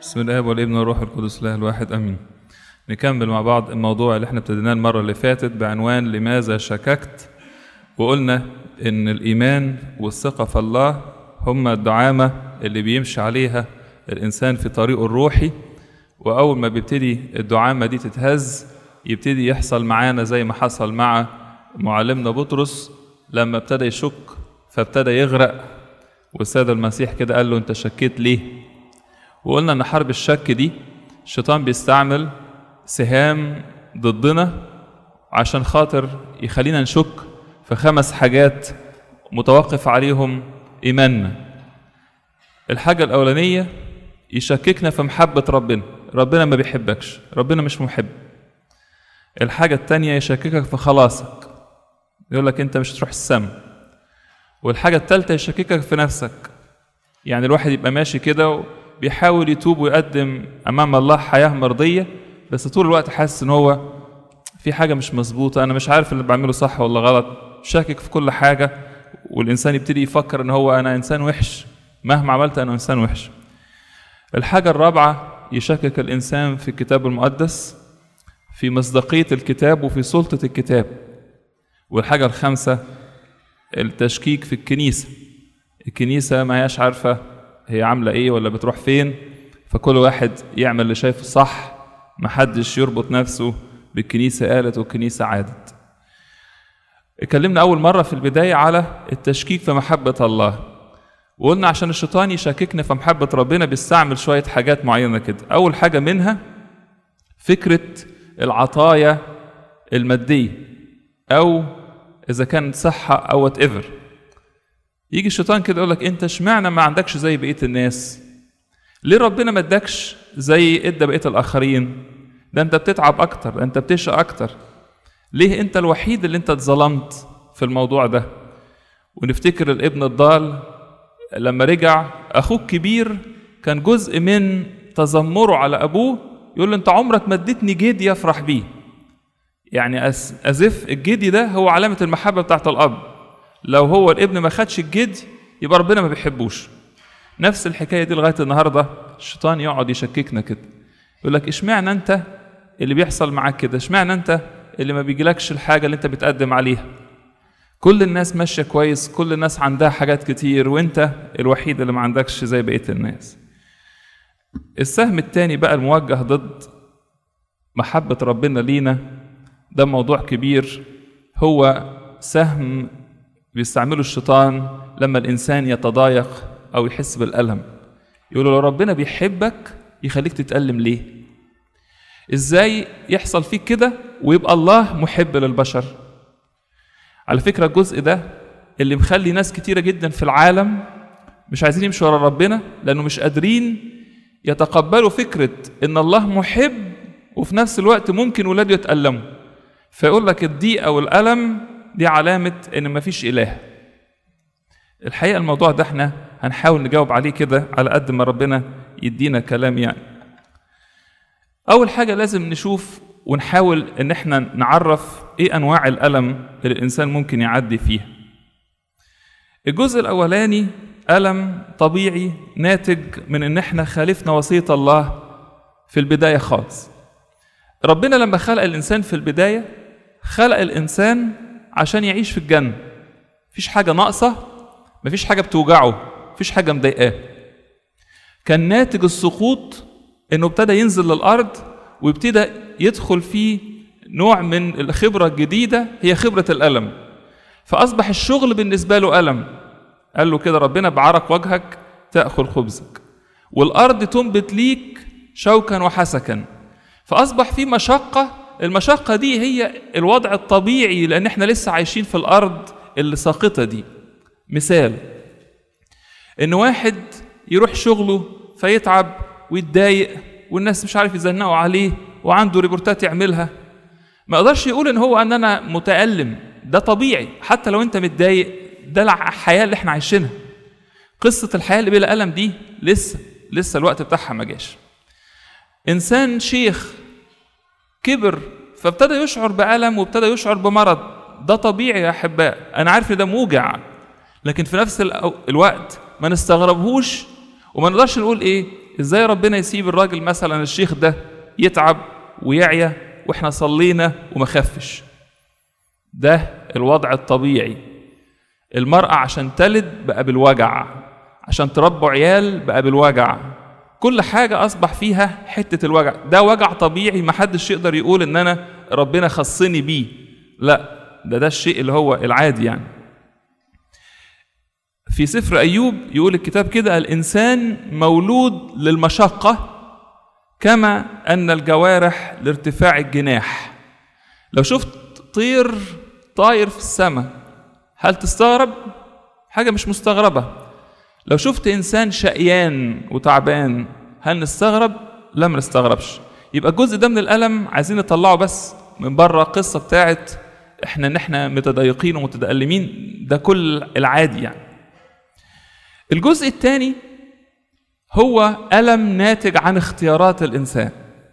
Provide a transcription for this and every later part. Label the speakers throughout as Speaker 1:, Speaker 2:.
Speaker 1: بسم الله والابن والروح القدس الله الواحد امين نكمل مع بعض الموضوع اللي احنا ابتديناه المره اللي فاتت بعنوان لماذا شككت وقلنا ان الايمان والثقه في الله هما الدعامه اللي بيمشي عليها الانسان في طريقه الروحي واول ما بيبتدي الدعامه دي تتهز يبتدي يحصل معانا زي ما حصل مع معلمنا بطرس لما ابتدى يشك فابتدى يغرق والسيد المسيح كده قال له انت شكيت ليه وقلنا ان حرب الشك دي الشيطان بيستعمل سهام ضدنا عشان خاطر يخلينا نشك في خمس حاجات متوقف عليهم ايماننا الحاجه الاولانيه يشككنا في محبه ربنا ربنا ما بيحبكش ربنا مش محب الحاجه التانيه يشككك في خلاصك يقول لك انت مش هتروح السما والحاجه التالته يشككك في نفسك يعني الواحد يبقى ماشي كده بيحاول يتوب ويقدم امام الله حياه مرضيه بس طول الوقت حاسس ان هو في حاجه مش مظبوطه انا مش عارف اللي بعمله صح ولا غلط شاكك في كل حاجه والانسان يبتدي يفكر ان هو انا انسان وحش مهما عملت انا انسان وحش الحاجه الرابعه يشكك الانسان في الكتاب المقدس في مصداقيه الكتاب وفي سلطه الكتاب والحاجه الخامسه التشكيك في الكنيسه الكنيسه ما هياش عارفه هي عامله ايه ولا بتروح فين فكل واحد يعمل اللي شايفه صح محدش يربط نفسه بالكنيسه قالت والكنيسه عادت اتكلمنا اول مره في البدايه على التشكيك في محبه الله وقلنا عشان الشيطان يشككنا في محبه ربنا بيستعمل شويه حاجات معينه كده اول حاجه منها فكره العطايا الماديه او اذا كانت صحه او وات ايفر يجي الشيطان كده يقول لك انت اشمعنى ما عندكش زي بقيه الناس ليه ربنا ما ادكش زي ادى بقيه الاخرين ده انت بتتعب اكتر ده انت بتشقى اكتر ليه انت الوحيد اللي انت اتظلمت في الموضوع ده ونفتكر الابن الضال لما رجع اخوه الكبير كان جزء من تذمره على ابوه يقول له انت عمرك ما اديتني جدي يفرح بيه يعني ازف الجدي ده هو علامه المحبه بتاعت الاب لو هو الابن ما خدش الجدي يبقى ربنا ما بيحبوش نفس الحكايه دي لغايه النهارده الشيطان يقعد يشككنا كده يقول لك اشمعنى انت اللي بيحصل معاك كده اشمعنى انت اللي ما بيجيلكش الحاجه اللي انت بتقدم عليها كل الناس ماشيه كويس كل الناس عندها حاجات كتير وانت الوحيد اللي ما عندكش زي بقيه الناس السهم التاني بقى الموجه ضد محبه ربنا لينا ده موضوع كبير هو سهم بيستعمله الشيطان لما الانسان يتضايق او يحس بالالم يقول لو ربنا بيحبك يخليك تتالم ليه ازاي يحصل فيك كده ويبقى الله محب للبشر على فكره الجزء ده اللي مخلي ناس كتيره جدا في العالم مش عايزين يمشوا ورا ربنا لانه مش قادرين يتقبلوا فكره ان الله محب وفي نفس الوقت ممكن ولاده يتالموا فيقول لك الضيق او الالم دي علامة إن مفيش إله. الحقيقة الموضوع ده إحنا هنحاول نجاوب عليه كده على قد ما ربنا يدينا كلام يعني. أول حاجة لازم نشوف ونحاول إن إحنا نعرف إيه أنواع الألم اللي الإنسان ممكن يعدي فيها. الجزء الأولاني ألم طبيعي ناتج من إن إحنا خالفنا وصية الله في البداية خالص. ربنا لما خلق الإنسان في البداية خلق الإنسان عشان يعيش في الجنة مفيش حاجة ناقصة مفيش حاجة بتوجعه مفيش حاجة مضايقاه كان ناتج السقوط انه ابتدى ينزل للأرض وابتدى يدخل فيه نوع من الخبرة الجديدة هي خبرة الألم فأصبح الشغل بالنسبة له ألم قال له كده ربنا بعرق وجهك تأكل خبزك والأرض تنبت ليك شوكا وحسكا فأصبح في مشقة المشقة دي هي الوضع الطبيعي لأن احنا لسه عايشين في الأرض اللي ساقطة دي مثال إن واحد يروح شغله فيتعب ويتضايق والناس مش عارف يزنقوا عليه وعنده ريبورتات يعملها ما يقدرش يقول ان هو ان انا متألم ده طبيعي حتى لو انت متضايق ده الحياة اللي احنا عايشينها قصة الحياة اللي بلا ألم دي لسه لسه الوقت بتاعها ما جاش إنسان شيخ كبر فابتدى يشعر بألم وابتدى يشعر بمرض ده طبيعي يا أحباء أنا عارف إن ده موجع لكن في نفس الوقت ما نستغربهوش وما نقدرش نقول إيه ازاي ربنا يسيب الراجل مثلا الشيخ ده يتعب ويعيا واحنا صلينا وما خفش ده الوضع الطبيعي المرأة عشان تلد بقى بالوجع عشان تربوا عيال بقى بالوجع كل حاجة أصبح فيها حتة الوجع ده وجع طبيعي محدش يقدر يقول إن أنا ربنا خصني بيه لا ده ده الشيء اللي هو العادي يعني في سفر أيوب يقول الكتاب كده الإنسان مولود للمشقة كما أن الجوارح لارتفاع الجناح لو شفت طير طاير في السماء هل تستغرب؟ حاجة مش مستغربة لو شفت إنسان شقيان وتعبان هل نستغرب؟ لا ما نستغربش يبقى الجزء ده من الألم عايزين نطلعه بس من بره القصة بتاعت احنا ان احنا متضايقين ومتألمين ده كل العادي يعني الجزء الثاني هو ألم ناتج عن اختيارات الإنسان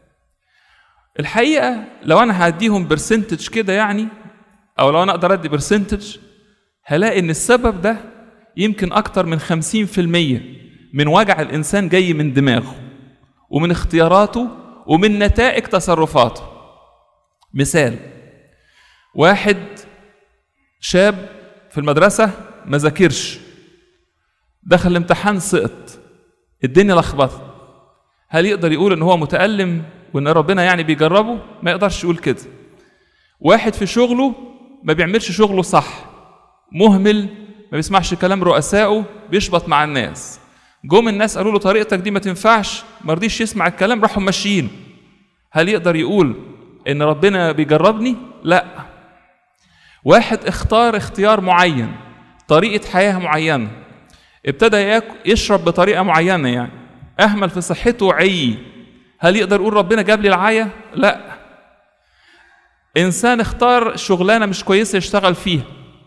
Speaker 1: الحقيقة لو أنا هديهم برسنتج كده يعني أو لو أنا أقدر أدي برسنتج هلاقي إن السبب ده يمكن أكتر من خمسين في المية من وجع الإنسان جاي من دماغه ومن اختياراته ومن نتائج تصرفاته مثال واحد شاب في المدرسة ما ذاكرش دخل الامتحان سقط الدنيا لخبطت هل يقدر يقول ان هو متألم وان ربنا يعني بيجربه ما يقدرش يقول كده واحد في شغله ما بيعملش شغله صح مهمل ما بيسمعش كلام رؤسائه بيشبط مع الناس جم الناس قالوا له طريقتك دي ما تنفعش ما رضيش يسمع الكلام راحوا ماشيين هل يقدر يقول ان ربنا بيجربني لا واحد اختار اختيار معين طريقة حياة معينة ابتدى ياكل يشرب بطريقة معينة يعني أهمل في صحته وعي هل يقدر يقول ربنا جاب لي العاية؟ لا إنسان اختار شغلانة مش كويسة يشتغل فيها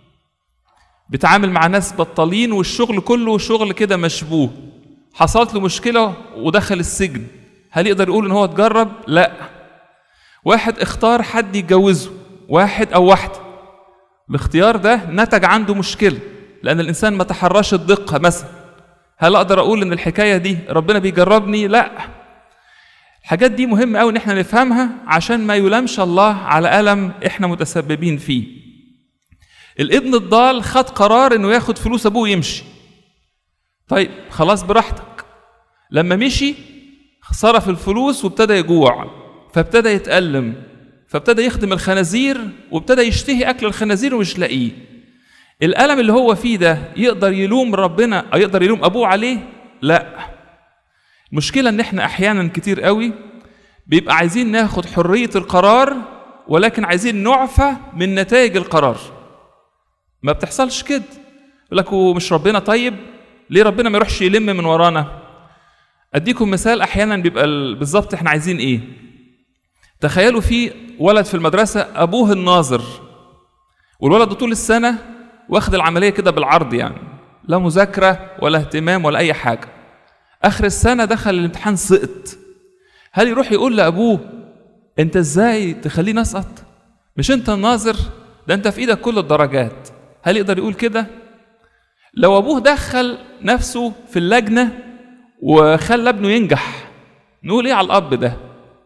Speaker 1: بيتعامل مع ناس بطالين والشغل كله شغل كده مشبوه حصلت له مشكلة ودخل السجن هل يقدر يقول إن هو اتجرب؟ لا واحد اختار حد يتجوزه واحد أو واحدة الاختيار ده نتج عنده مشكلة لأن الإنسان ما تحراش الدقة مثلا هل أقدر أقول إن الحكاية دي ربنا بيجربني؟ لا الحاجات دي مهمة أوي إن إحنا نفهمها عشان ما يلامش الله على ألم إحنا متسببين فيه الابن الضال خد قرار إنه ياخد فلوس أبوه ويمشي طيب خلاص براحتك لما مشي صرف الفلوس وابتدى يجوع فابتدى يتألم فابتدى يخدم الخنازير وابتدى يشتهي أكل الخنازير ومش لاقيه الألم اللي هو فيه ده يقدر يلوم ربنا أو يقدر يلوم أبوه عليه؟ لا المشكلة إن إحنا أحيانا كتير قوي بيبقى عايزين ناخد حرية القرار ولكن عايزين نعفى من نتائج القرار ما بتحصلش كده يقول لك ومش ربنا طيب ليه ربنا ما يروحش يلم من ورانا اديكم مثال احيانا بيبقى بالظبط احنا عايزين ايه تخيلوا في ولد في المدرسه ابوه الناظر والولد ده طول السنه واخد العمليه كده بالعرض يعني لا مذاكره ولا اهتمام ولا اي حاجه اخر السنه دخل الامتحان سقط هل يروح يقول لابوه انت ازاي تخليني اسقط مش انت الناظر ده انت في ايدك كل الدرجات هل يقدر يقول كده لو ابوه دخل نفسه في اللجنه وخلى ابنه ينجح نقول ايه على الاب ده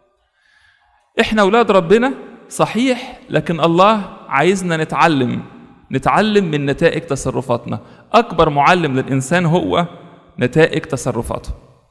Speaker 1: احنا اولاد ربنا صحيح لكن الله عايزنا نتعلم نتعلم من نتائج تصرفاتنا اكبر معلم للانسان هو نتائج تصرفاته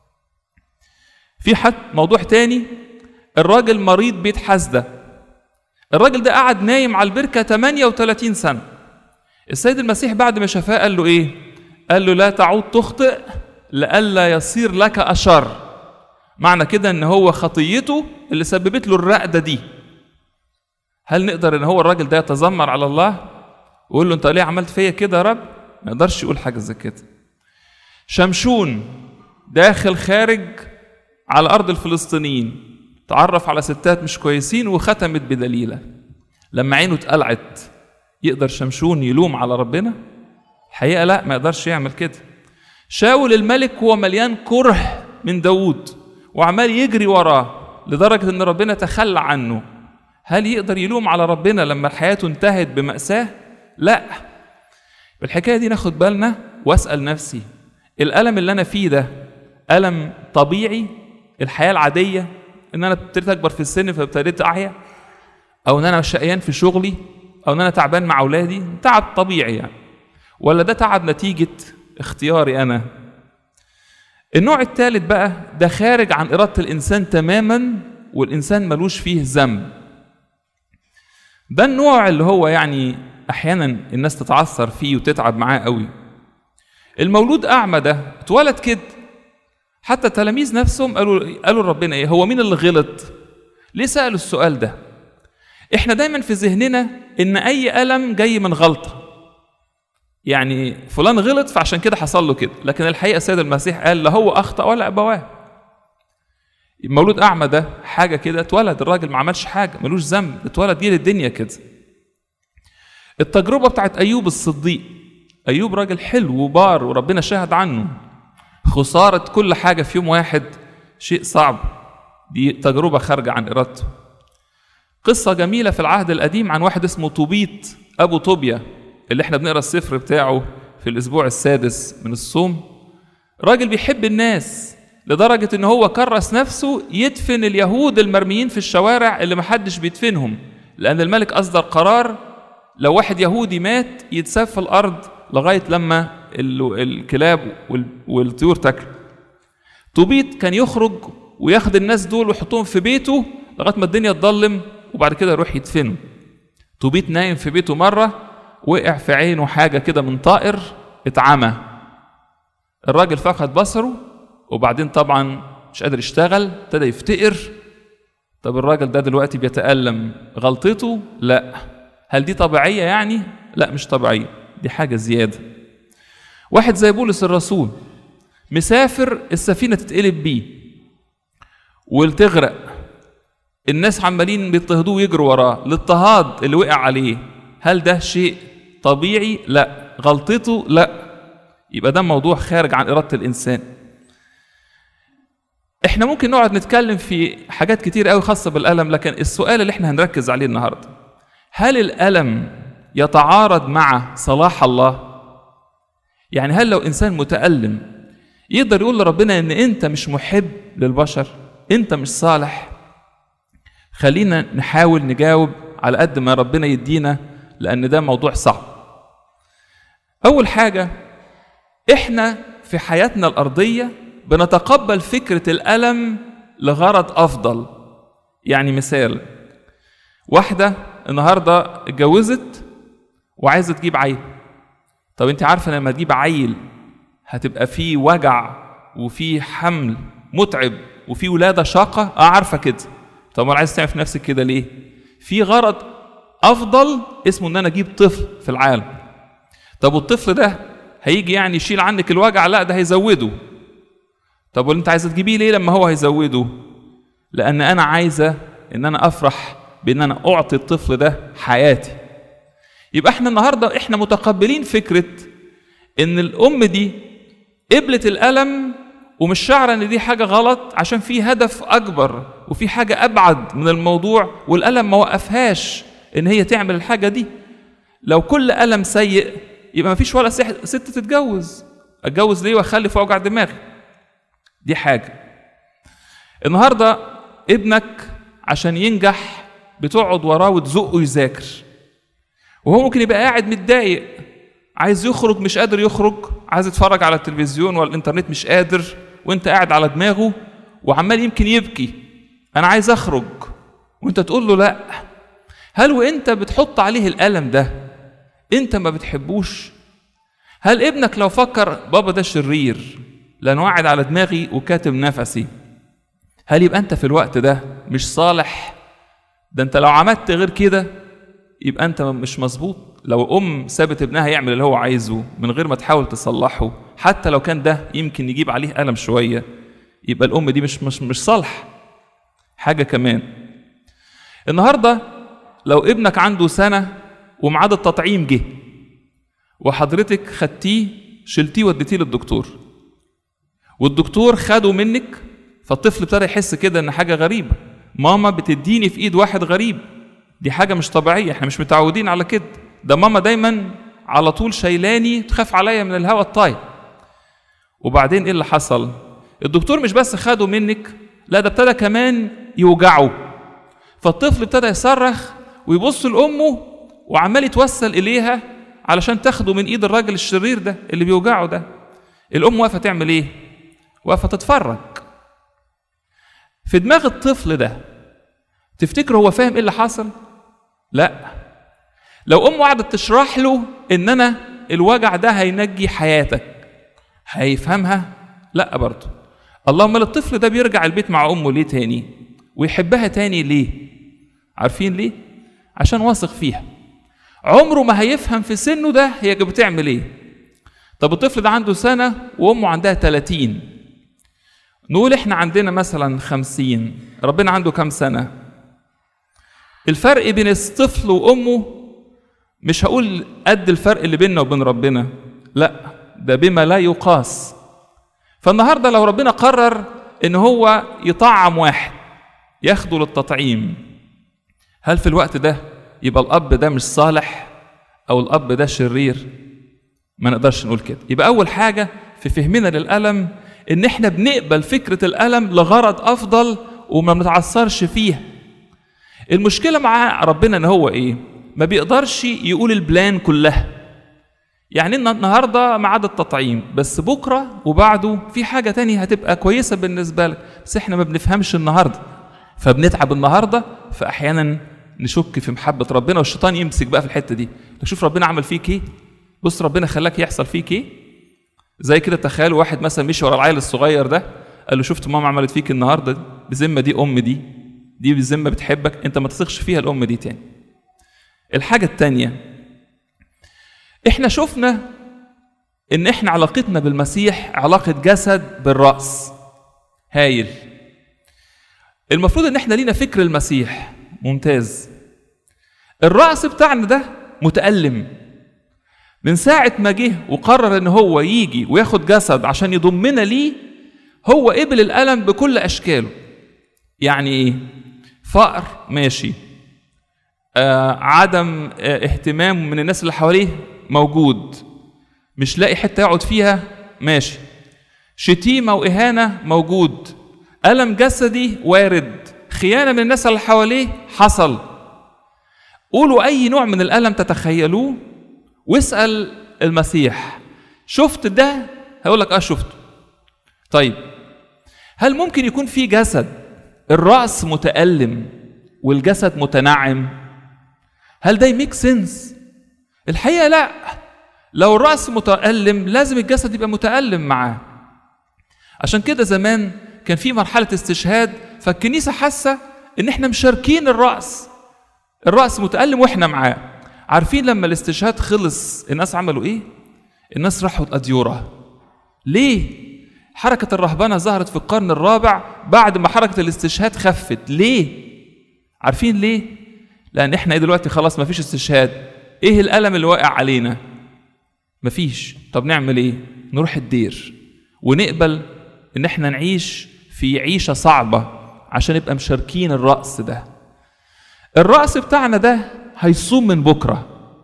Speaker 1: في حد موضوع تاني الراجل مريض بيت حسده الراجل ده قعد نايم على البركه 38 سنه السيد المسيح بعد ما شفاه قال له ايه قال له لا تعود تخطئ لئلا يصير لك اشر معنى كده ان هو خطيته اللي سببت له الرقده دي هل نقدر ان هو الراجل ده يتذمر على الله ويقول له انت ليه عملت فيا كده يا رب ما يقدرش يقول حاجه زي كده شمشون داخل خارج على ارض الفلسطينيين تعرف على ستات مش كويسين وختمت بدليله لما عينه اتقلعت يقدر شمشون يلوم على ربنا الحقيقه لا ما يقدرش يعمل كده شاول الملك هو مليان كره من داوود وعمال يجري وراه لدرجة إن ربنا تخلى عنه هل يقدر يلوم على ربنا لما حياته انتهت بمأساة؟ لا الحكاية دي ناخد بالنا وأسأل نفسي الألم اللي أنا فيه ده الم طبيعي الحياه العاديه ان انا ابتديت اكبر في السن فابتديت اعيا او ان انا شقيان في شغلي او ان انا تعبان مع اولادي تعب طبيعي يعني ولا ده تعب نتيجه اختياري انا النوع الثالث بقى ده خارج عن اراده الانسان تماما والانسان ملوش فيه ذنب ده النوع اللي هو يعني احيانا الناس تتعثر فيه وتتعب معاه قوي المولود اعمى ده اتولد كده حتى التلاميذ نفسهم قالوا قالوا لربنا ايه هو مين اللي غلط ليه سالوا السؤال ده احنا دايما في ذهننا ان اي الم جاي من غلطه يعني فلان غلط فعشان كده حصل له كده لكن الحقيقه السيد المسيح قال لا هو اخطا ولا ابواه المولود اعمى ده حاجه كده اتولد الراجل ما عملش حاجه ملوش ذنب اتولد جه للدنيا كده التجربه بتاعت ايوب الصديق ايوب راجل حلو وبار وربنا شاهد عنه خساره كل حاجه في يوم واحد شيء صعب دي تجربه خارجه عن ارادته قصه جميله في العهد القديم عن واحد اسمه طوبيت ابو طوبيا اللي احنا بنقرا السفر بتاعه في الاسبوع السادس من الصوم راجل بيحب الناس لدرجة إن هو كرس نفسه يدفن اليهود المرميين في الشوارع اللي محدش بيدفنهم لأن الملك أصدر قرار لو واحد يهودي مات يتساب في الأرض لغاية لما الكلاب والطيور تاكله توبيت كان يخرج وياخد الناس دول ويحطهم في بيته لغاية ما الدنيا تضلم وبعد كده يروح يدفنه توبيت نايم في بيته مرة وقع في عينه حاجة كده من طائر اتعمى الراجل فقد بصره وبعدين طبعا مش قادر يشتغل ابتدى يفتقر طب الراجل ده دلوقتي بيتألم غلطته لا هل دي طبيعية يعني لا مش طبيعية دي حاجة زيادة واحد زي بولس الرسول مسافر السفينة تتقلب بيه وتغرق الناس عمالين بيضطهدوه ويجروا وراه الاضطهاد اللي وقع عليه هل ده شيء طبيعي لا غلطته لا يبقى ده موضوع خارج عن إرادة الإنسان احنا ممكن نقعد نتكلم في حاجات كتير قوي خاصة بالألم لكن السؤال اللي احنا هنركز عليه النهاردة هل الألم يتعارض مع صلاح الله يعني هل لو إنسان متألم يقدر يقول لربنا إن أنت مش محب للبشر أنت مش صالح خلينا نحاول نجاوب على قد ما ربنا يدينا لأن ده موضوع صعب أول حاجة إحنا في حياتنا الأرضية بنتقبل فكرة الألم لغرض أفضل يعني مثال واحدة النهاردة اتجوزت وعايزة تجيب عيل طب انت عارفة لما تجيب عيل هتبقى فيه وجع وفيه حمل متعب وفيه ولادة شاقة اه عارفة كده طب ما عايز تعرف نفسك كده ليه في غرض افضل اسمه ان انا اجيب طفل في العالم طب والطفل ده هيجي يعني يشيل عنك الوجع لا ده هيزوده طب واللي انت عايزه تجيبيه ليه لما هو هيزوده لان انا عايزه ان انا افرح بان انا اعطي الطفل ده حياتي يبقى احنا النهارده احنا متقبلين فكره ان الام دي قبلت الالم ومش شعره ان دي حاجه غلط عشان في هدف اكبر وفي حاجه ابعد من الموضوع والالم ما وقفهاش ان هي تعمل الحاجه دي لو كل الم سيء يبقى ما فيش ولا ست تتجوز اتجوز ليه واخلف واوجع دماغي دي حاجه النهارده ابنك عشان ينجح بتقعد وراه وتزقه يذاكر وهو ممكن يبقى قاعد متضايق عايز يخرج مش قادر يخرج عايز يتفرج على التلفزيون ولا الانترنت مش قادر وانت قاعد على دماغه وعمال يمكن يبكي انا عايز اخرج وانت تقول له لا هل وانت بتحط عليه الالم ده انت ما بتحبوش هل ابنك لو فكر بابا ده شرير لانه قاعد على دماغي وكاتم نفسي هل يبقى انت في الوقت ده مش صالح ده انت لو عملت غير كده يبقى انت مش مظبوط لو ام سابت ابنها يعمل اللي هو عايزه من غير ما تحاول تصلحه حتى لو كان ده يمكن يجيب عليه الم شويه يبقى الام دي مش مش مش صالحه حاجه كمان النهارده لو ابنك عنده سنه وميعاد التطعيم جه وحضرتك خدتيه شلتيه وديتيه للدكتور والدكتور خده منك فالطفل ابتدى يحس كده ان حاجه غريبه ماما بتديني في ايد واحد غريب دي حاجه مش طبيعيه احنا مش متعودين على كده ده ماما دايما على طول شايلاني تخاف عليا من الهواء الطاير وبعدين ايه اللي حصل الدكتور مش بس خده منك لا ده ابتدى كمان يوجعه فالطفل ابتدى يصرخ ويبص لامه وعمال يتوسل اليها علشان تاخده من ايد الراجل الشرير ده اللي بيوجعه ده الام واقفه تعمل ايه واقفه تتفرج في دماغ الطفل ده تفتكر هو فاهم ايه اللي حصل لا لو امه قعدت تشرح له ان انا الوجع ده هينجي حياتك هيفهمها لا برضه اللهم الطفل ده بيرجع البيت مع امه ليه تاني ويحبها تاني ليه عارفين ليه عشان واثق فيها عمره ما هيفهم في سنه ده هي بتعمل ايه طب الطفل ده عنده سنة وأمه عندها 30 نقول احنا عندنا مثلا 50 ربنا عنده كام سنة الفرق بين الطفل وأمه مش هقول قد الفرق اللي بيننا وبين ربنا لا ده بما لا يقاس فالنهارده لو ربنا قرر ان هو يطعم واحد ياخده للتطعيم هل في الوقت ده يبقى الاب ده مش صالح او الاب ده شرير ما نقدرش نقول كده يبقى اول حاجه في فهمنا للالم ان احنا بنقبل فكره الالم لغرض افضل وما بنتعثرش فيها المشكله مع ربنا ان هو ايه ما بيقدرش يقول البلان كلها يعني ان النهارده ميعاد التطعيم بس بكره وبعده في حاجه تانية هتبقى كويسه بالنسبه لك بس احنا ما بنفهمش النهارده فبنتعب النهارده فاحيانا نشك في محبه ربنا والشيطان يمسك بقى في الحته دي شوف ربنا عمل فيك ايه بص ربنا خلاك يحصل فيك ايه زي كده تخيلوا واحد مثلا مشي ورا العيل الصغير ده قال له شفت ماما عملت فيك النهارده بذمه دي ام دي دي بذمه بتحبك انت ما تثقش فيها الام دي تاني الحاجه التانيه احنا شفنا ان احنا علاقتنا بالمسيح علاقه جسد بالراس هايل المفروض ان احنا لينا فكر المسيح ممتاز الراس بتاعنا ده متالم من ساعة ما جه وقرر ان هو يجي وياخد جسد عشان يضمنا ليه هو قبل الألم بكل أشكاله يعني ايه فقر ماشي آه عدم آه اهتمام من الناس اللي حواليه موجود مش لاقي حتة يقعد فيها ماشي شتيمة وإهانة موجود ألم جسدي وارد خيانة من الناس اللي حواليه حصل قولوا أي نوع من الألم تتخيلوه واسأل المسيح شفت ده هيقول لك اه شفته طيب هل ممكن يكون في جسد الرأس متألم والجسد متنعم هل ده يميك سنس الحقيقة لا لو الرأس متألم لازم الجسد يبقى متألم معاه عشان كده زمان كان في مرحلة استشهاد فالكنيسة حاسة ان احنا مشاركين الرأس الرأس متألم واحنا معاه عارفين لما الاستشهاد خلص الناس عملوا ايه الناس راحوا الأديرة ليه حركة الرهبنة ظهرت في القرن الرابع بعد ما حركة الاستشهاد خفت ليه عارفين ليه لأن احنا إيه دلوقتي خلاص مفيش استشهاد ايه الألم اللي واقع علينا مفيش طب نعمل ايه نروح الدير ونقبل ان احنا نعيش في عيشة صعبة عشان نبقى مشاركين الرأس ده الرأس بتاعنا ده هيصوم من بكرة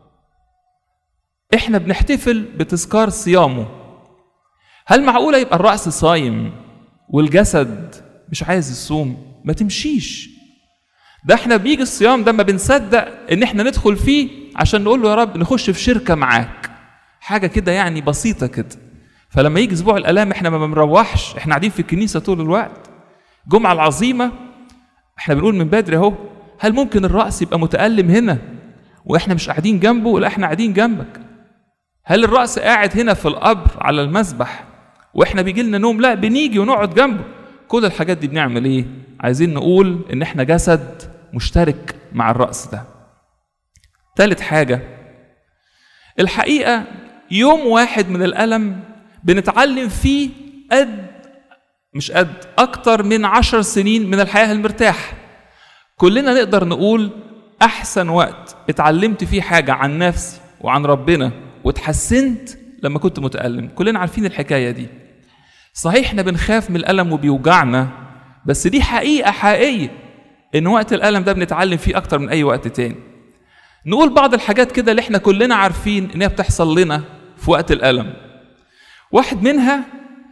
Speaker 1: احنا بنحتفل بتذكار صيامه هل معقولة يبقى الرأس صايم والجسد مش عايز يصوم ما تمشيش ده احنا بيجي الصيام ده ما بنصدق ان احنا ندخل فيه عشان نقول له يا رب نخش في شركة معاك حاجة كده يعني بسيطة كده فلما يجي اسبوع الالام احنا ما بنروحش احنا قاعدين في الكنيسة طول الوقت الجمعة العظيمة احنا بنقول من بدري اهو هل ممكن الرأس يبقى متألم هنا واحنا مش قاعدين جنبه لا احنا قاعدين جنبك هل الرأس قاعد هنا في القبر على المسبح واحنا بيجي لنا نوم لا بنيجي ونقعد جنبه كل الحاجات دي بنعمل ايه عايزين نقول ان احنا جسد مشترك مع الرأس ده ثالث حاجة الحقيقة يوم واحد من الألم بنتعلم فيه قد مش قد أكتر من عشر سنين من الحياة المرتاحة كلنا نقدر نقول أحسن وقت اتعلمت فيه حاجة عن نفسي وعن ربنا واتحسنت لما كنت متألم كلنا عارفين الحكاية دي صحيح احنا بنخاف من الألم وبيوجعنا بس دي حقيقة حقيقية إن وقت الألم ده بنتعلم فيه أكتر من أي وقت تاني نقول بعض الحاجات كده اللي احنا كلنا عارفين إنها بتحصل لنا في وقت الألم واحد منها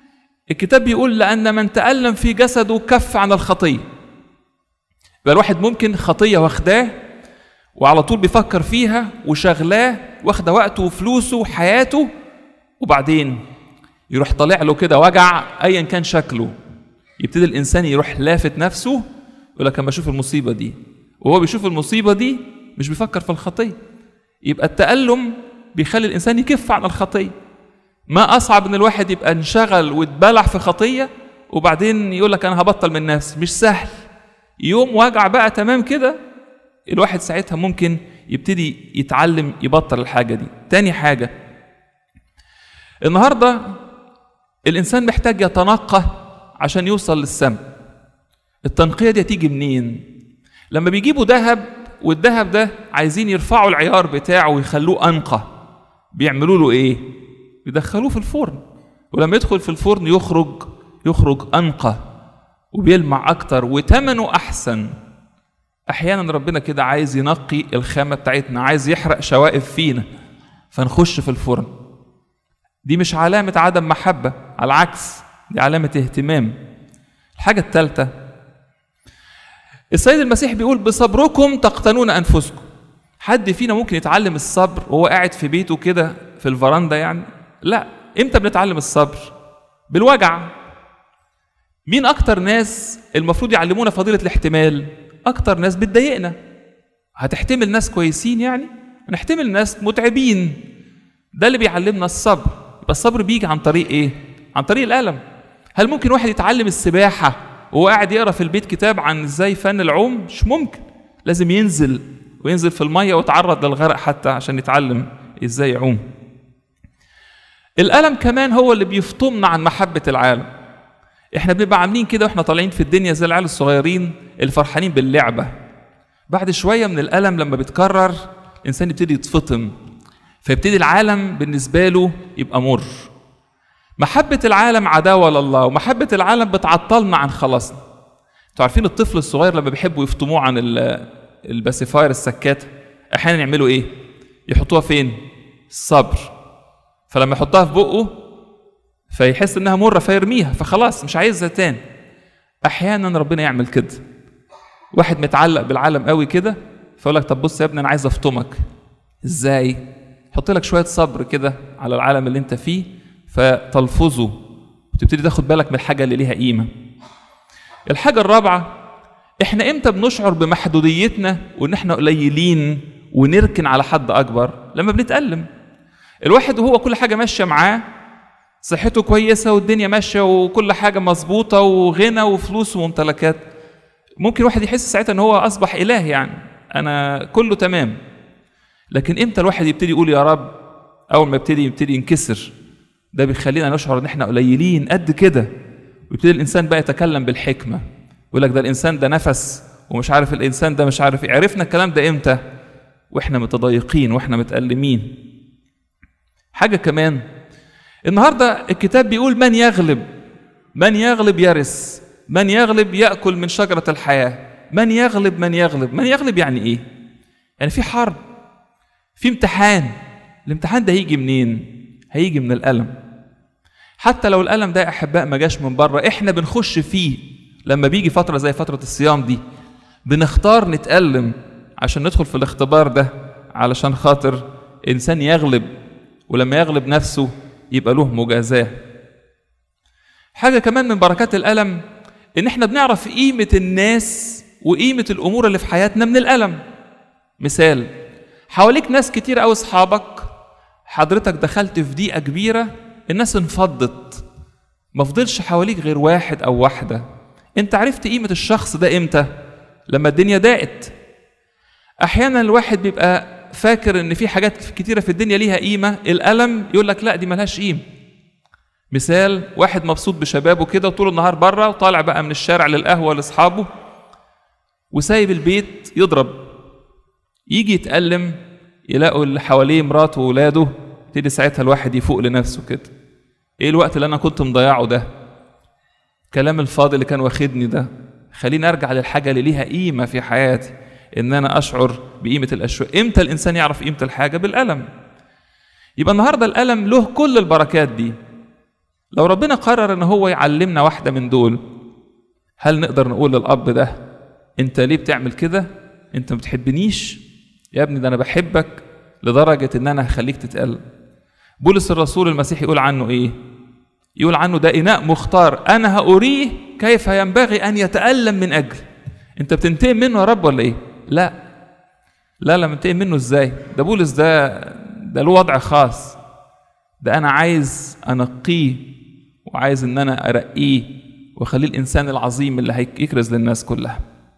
Speaker 1: الكتاب بيقول لأن من تألم في جسده كف عن الخطية يبقى الواحد ممكن خطية واخداه وعلى طول بيفكر فيها وشغلاه واخده وقته وفلوسه وحياته وبعدين يروح طالع له كده وجع ايا كان شكله يبتدي الانسان يروح لافت نفسه يقول لك اما اشوف المصيبه دي وهو بيشوف المصيبه دي مش بيفكر في الخطيه يبقى التألم بيخلي الانسان يكف عن الخطيه ما اصعب ان الواحد يبقى انشغل واتبلع في خطيه وبعدين يقول لك انا هبطل من نفسي مش سهل يوم وجع بقى تمام كده الواحد ساعتها ممكن يبتدي يتعلم يبطل الحاجه دي تاني حاجه النهارده الانسان محتاج يتنقى عشان يوصل للسماء التنقيه دي هتيجي منين لما بيجيبوا ذهب والذهب ده عايزين يرفعوا العيار بتاعه ويخلوه انقى بيعملوا له ايه يدخلوه في الفرن ولما يدخل في الفرن يخرج يخرج انقى وبيلمع اكتر وتمنه احسن احيانا ربنا كده عايز ينقي الخامه بتاعتنا عايز يحرق شوائب فينا فنخش في الفرن دي مش علامه عدم محبه على العكس دي علامه اهتمام الحاجه الثالثه السيد المسيح بيقول بصبركم تقتنون انفسكم حد فينا ممكن يتعلم الصبر وهو قاعد في بيته كده في الفرندا يعني لا امتى بنتعلم الصبر بالوجع مين اكتر ناس المفروض يعلمونا فضيله الاحتمال اكتر ناس بتضايقنا هتحتمل ناس كويسين يعني هنحتمل ناس متعبين ده اللي بيعلمنا الصبر يبقى الصبر بيجي عن طريق ايه عن طريق الالم هل ممكن واحد يتعلم السباحه وهو قاعد يقرا في البيت كتاب عن ازاي فن العوم مش ممكن لازم ينزل وينزل في الميه ويتعرض للغرق حتى عشان يتعلم ازاي يعوم الالم كمان هو اللي بيفطمنا عن محبه العالم احنا بنبقى عاملين كده واحنا طالعين في الدنيا زي العيال الصغيرين الفرحانين باللعبه بعد شويه من الالم لما بيتكرر الانسان يبتدي يتفطم فيبتدي العالم بالنسبه له يبقى مر محبه العالم عداوه لله ومحبه العالم بتعطلنا عن خلاصنا انتوا عارفين الطفل الصغير لما بيحبوا يفطموه عن الباسيفاير السكات احيانا يعملوا ايه يحطوها فين الصبر فلما يحطها في بقه فيحس انها مره فيرميها فخلاص مش عايزها تاني احيانا ربنا يعمل كده واحد متعلق بالعالم قوي كده فيقول لك طب بص يا ابني انا عايز افطمك ازاي حط لك شويه صبر كده على العالم اللي انت فيه فتلفظه وتبتدي تاخد بالك من الحاجه اللي ليها قيمه الحاجه الرابعه احنا امتى بنشعر بمحدوديتنا وان احنا قليلين ونركن على حد اكبر لما بنتألم الواحد وهو كل حاجه ماشيه معاه صحته كويسه والدنيا ماشيه وكل حاجه مظبوطه وغنى وفلوس وممتلكات ممكن واحد يحس ساعتها ان هو اصبح اله يعني انا كله تمام لكن امتى الواحد يبتدي يقول يا رب اول ما يبتدي يبتدي ينكسر ده بيخلينا نشعر ان احنا قليلين قد كده ويبتدي الانسان بقى يتكلم بالحكمه يقول لك ده الانسان ده نفس ومش عارف الانسان ده مش عارف ايه عرفنا الكلام ده امتى واحنا متضايقين واحنا متألمين حاجه كمان النهارده الكتاب بيقول من يغلب من يغلب يرث من يغلب ياكل من شجره الحياه من يغلب من يغلب من يغلب يعني ايه يعني في حرب في امتحان الامتحان ده هيجي منين هيجي من الالم حتى لو الالم ده يا احباء ما جاش من بره احنا بنخش فيه لما بيجي فتره زي فتره الصيام دي بنختار نتالم عشان ندخل في الاختبار ده علشان خاطر انسان يغلب ولما يغلب نفسه يبقى له مجازاه حاجه كمان من بركات الالم ان احنا بنعرف قيمه الناس وقيمه الامور اللي في حياتنا من الالم مثال حواليك ناس كتير قوي اصحابك حضرتك دخلت في ضيقه كبيره الناس انفضت ما فضلش حواليك غير واحد او واحده انت عرفت قيمه الشخص ده امتى لما الدنيا ضاقت احيانا الواحد بيبقى فاكر ان في حاجات كتيره في الدنيا ليها قيمه الالم يقول لك لا دي ملهاش قيمه مثال واحد مبسوط بشبابه كده وطول النهار بره وطالع بقى من الشارع للقهوه لاصحابه وسايب البيت يضرب يجي يتألم يلاقوا اللي حواليه مراته وولاده يبتدي ساعتها الواحد يفوق لنفسه كده ايه الوقت اللي انا كنت مضيعه ده الكلام الفاضي اللي كان واخدني ده خليني ارجع للحاجه اللي ليها قيمه في حياتي ان انا اشعر بقيمه الاشياء امتى الانسان يعرف قيمه الحاجه بالالم يبقى النهارده الالم له كل البركات دي لو ربنا قرر ان هو يعلمنا واحده من دول هل نقدر نقول للاب ده انت ليه بتعمل كده انت ما بتحبنيش يا ابني ده انا بحبك لدرجه ان انا هخليك تتألم بولس الرسول المسيح يقول عنه ايه يقول عنه ده اناء مختار انا هاريه كيف ينبغي ان يتألم من اجل انت بتنتقم منه يا رب ولا ايه لا لا لا منتقم منه ازاي ده بولس ده ده له وضع خاص ده انا عايز انقيه وعايز ان انا ارقيه واخليه الانسان العظيم اللي هيكرز للناس كلها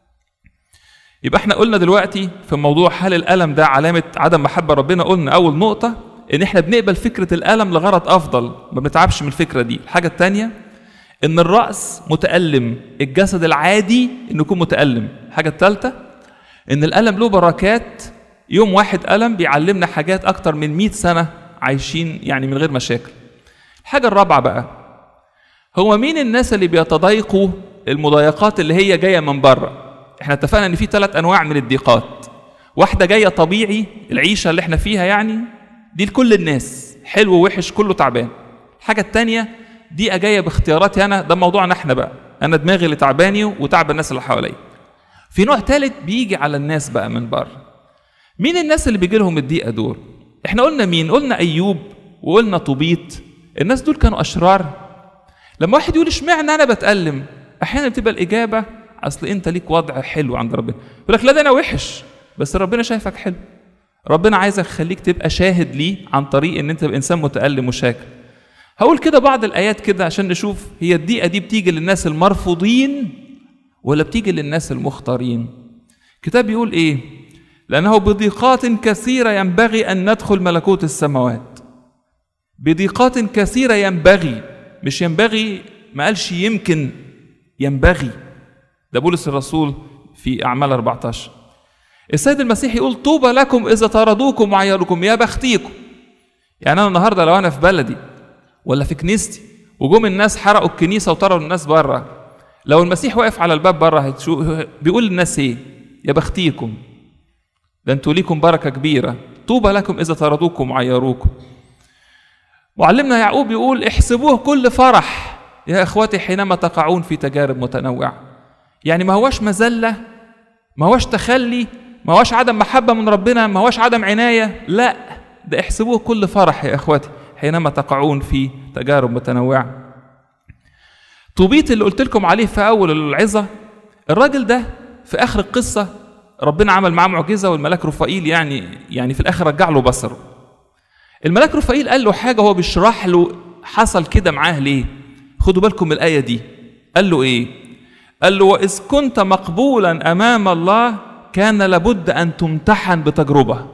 Speaker 1: يبقى احنا قلنا دلوقتي في موضوع هل الالم ده علامه عدم محبه ربنا قلنا اول نقطه ان احنا بنقبل فكره الالم لغرض افضل ما بنتعبش من الفكره دي الحاجه الثانيه ان الراس متالم الجسد العادي انه يكون متالم الحاجه الثالثه ان الالم له بركات يوم واحد الم بيعلمنا حاجات اكتر من 100 سنه عايشين يعني من غير مشاكل الحاجه الرابعه بقى هو مين الناس اللي بيتضايقوا المضايقات اللي هي جايه من بره احنا اتفقنا ان في ثلاث انواع من الضيقات واحده جايه طبيعي العيشه اللي احنا فيها يعني دي لكل الناس حلو ووحش كله تعبان الحاجه الثانيه دي جايه باختياراتي انا ده موضوعنا احنا بقى انا دماغي اللي تعباني وتعب الناس اللي حواليا في نوع ثالث بيجي على الناس بقى من بره مين الناس اللي بيجي لهم الضيقه دول احنا قلنا مين قلنا ايوب وقلنا طوبيت الناس دول كانوا اشرار لما واحد يقول اشمعنى انا بتالم احيانا بتبقى الاجابه اصل انت ليك وضع حلو عند ربنا يقول لك لا ده انا وحش بس ربنا شايفك حلو ربنا عايزك يخليك تبقى شاهد ليه عن طريق ان انت تبقى انسان متالم وشاكر هقول كده بعض الايات كده عشان نشوف هي الضيقه دي بتيجي للناس المرفوضين ولا بتيجي للناس المختارين كتاب بيقول ايه لانه بضيقات كثيره ينبغي ان ندخل ملكوت السماوات بضيقات كثيره ينبغي مش ينبغي ما قالش يمكن ينبغي ده بولس الرسول في اعمال 14 السيد المسيح يقول طوبى لكم اذا طردوكم وعيروكم يا بختيكم يعني انا النهارده لو انا في بلدي ولا في كنيستي وجم الناس حرقوا الكنيسه وطردوا الناس بره لو المسيح واقف على الباب بره بيقول للناس ايه يا بختيكم ده انتوا ليكم بركه كبيره طوبى لكم اذا طردوكم وعيروكم معلمنا يعقوب يقول احسبوه كل فرح يا اخوتي حينما تقعون في تجارب متنوعه يعني ما هوش مذله ما هوش تخلي ما هوش عدم محبه من ربنا ما هوش عدم عنايه لا ده احسبوه كل فرح يا اخوتي حينما تقعون في تجارب متنوعه طوبيت اللي قلت لكم عليه في اول العظه الراجل ده في اخر القصه ربنا عمل معاه معجزه والملاك رفائيل يعني يعني في الاخر رجع له بصره الملاك رفائيل قال له حاجه هو بيشرح له حصل كده معاه ليه خدوا بالكم من الايه دي قال له ايه قال له واذ كنت مقبولا امام الله كان لابد ان تمتحن بتجربه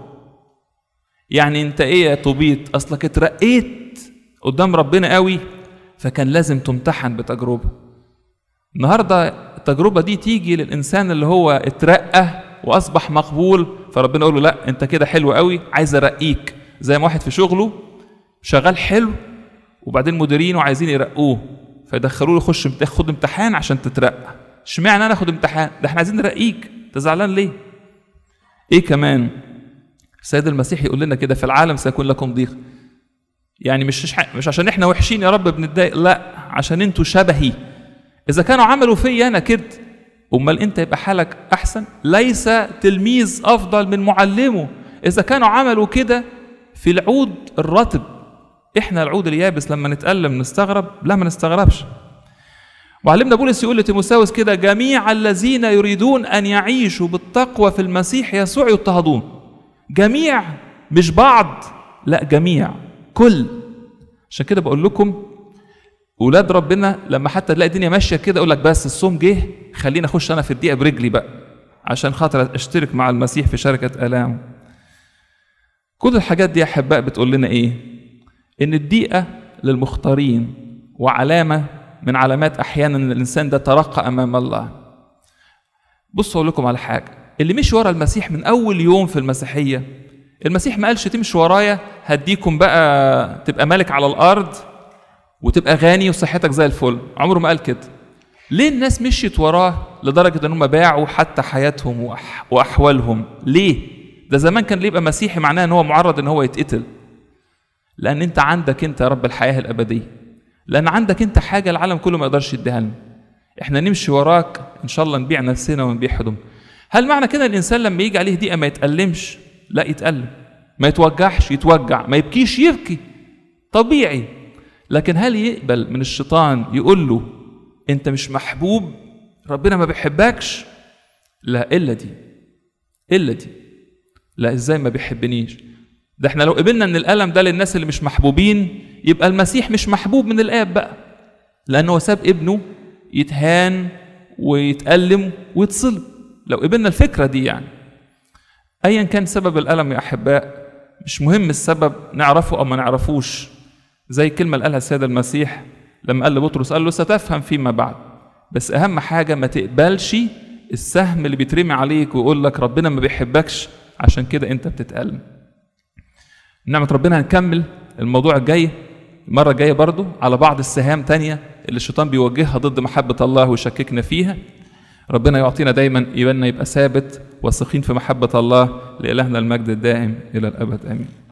Speaker 1: يعني انت ايه يا طوبيت اصلك اترقيت قدام ربنا قوي فكان لازم تمتحن بتجربه النهارده التجربه دي تيجي للانسان اللي هو اترقى واصبح مقبول فربنا يقول له لا انت كده حلو قوي عايز ارقيك زي ما واحد في شغله شغال حلو وبعدين مديرينه عايزين يرقوه فيدخلوه يخش خد امتحان عشان تترقى اشمعنى انا اخد امتحان ده احنا عايزين نرقيك انت زعلان ليه ايه كمان السيد المسيح يقول لنا كده في العالم سيكون لكم ضيق يعني مش مش عشان احنا وحشين يا رب بنتضايق لا عشان انتوا شبهي اذا كانوا عملوا فيا انا كده امال انت يبقى حالك احسن ليس تلميذ افضل من معلمه اذا كانوا عملوا كده في العود الرطب احنا العود اليابس لما نتألم نستغرب لا ما نستغربش معلمنا بولس يقول لتيموساوس كده جميع الذين يريدون ان يعيشوا بالتقوى في المسيح يسوع يضطهدون جميع مش بعض لا جميع كل عشان كده بقول لكم ولاد ربنا لما حتى تلاقي الدنيا ماشيه كده يقول لك بس الصوم جه خليني اخش انا في الدقيقه برجلي بقى عشان خاطر اشترك مع المسيح في شركه الام كل الحاجات دي يا احباء بتقول لنا ايه ان الدقيقه للمختارين وعلامه من علامات احيانا ان الانسان ده ترقى امام الله بصوا اقول لكم على حاجه اللي مشي ورا المسيح من اول يوم في المسيحيه المسيح ما قالش تمشي ورايا هديكم بقى تبقى ملك على الارض وتبقى غني وصحتك زي الفل عمره ما قال كده ليه الناس مشيت وراه لدرجة ان هم باعوا حتى حياتهم وأح وأحوالهم ليه ده زمان كان اللي يبقى مسيحي معناه ان هو معرض ان هو يتقتل لان انت عندك انت يا رب الحياة الأبدية لان عندك انت حاجه العالم كله ما يقدرش يديها لنا احنا نمشي وراك ان شاء الله نبيع نفسنا ونبيع هدوم هل معنى كده الانسان لما يجي عليه دقيقه ما يتألمش لا يتألم ما يتوجعش يتوجع ما يبكيش يبكي طبيعي لكن هل يقبل من الشيطان يقول له انت مش محبوب ربنا ما بيحبكش لا الا دي الا دي لا ازاي ما بيحبنيش ده احنا لو قبلنا ان الالم ده للناس اللي مش محبوبين يبقى المسيح مش محبوب من الاب بقى لانه ساب ابنه يتهان ويتألم ويتصلب لو قبلنا الفكره دي يعني ايا كان سبب الالم يا احباء مش مهم السبب نعرفه او ما نعرفوش زي الكلمه اللي قالها السيد المسيح لما قال لبطرس قال له ستفهم فيما بعد بس اهم حاجه ما تقبلش السهم اللي بيترمي عليك ويقول لك ربنا ما بيحبكش عشان كده انت بتتألم نعمة ربنا هنكمل الموضوع الجاي المرة الجاية برضو على بعض السهام تانية اللي الشيطان بيوجهها ضد محبة الله ويشككنا فيها ربنا يعطينا دايما يبقى يبقى ثابت واثقين في محبة الله لإلهنا المجد الدائم إلى الأبد آمين